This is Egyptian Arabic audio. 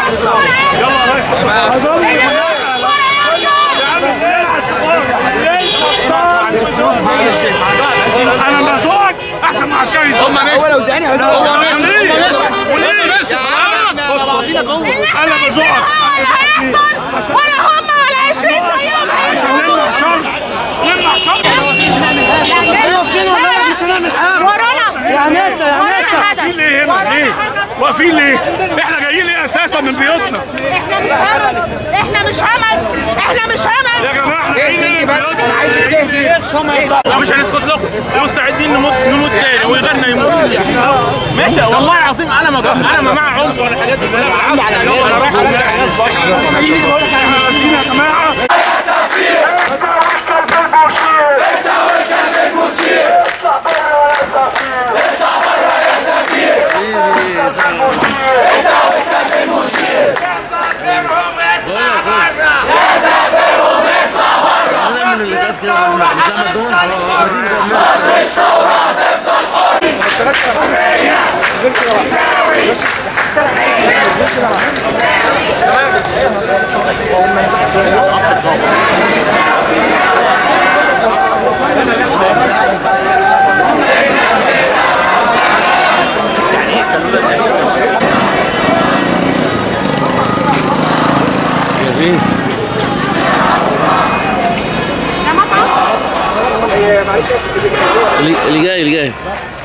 يلا يا ريس انا بزوج احسن من عسكري هم ماشي هو لو زقني هم ماشي انا بزوجك هيحصل ولا هم ولا 20 زيهم عشان نمنع شر نمنع شر مش هنعمل حاجه ورانا يا هندسه يا واقفين ليه هنا ليه واقفين ليه احنا جايين ليه اساسا من بيوتنا احنا مش همل احنا مش همل احنا مش همل يا جماعه احنا جايين ليه من بيوتنا مش هنسكت لكم مستعدين نموت نموت تاني ويغنى يموت ماشي والله العظيم انا ما انا ما مع عنف ولا حاجات دي انا عندي على انا رايح عايزين يا جماعه ده مطعم اللي اللي جاي اللي جاي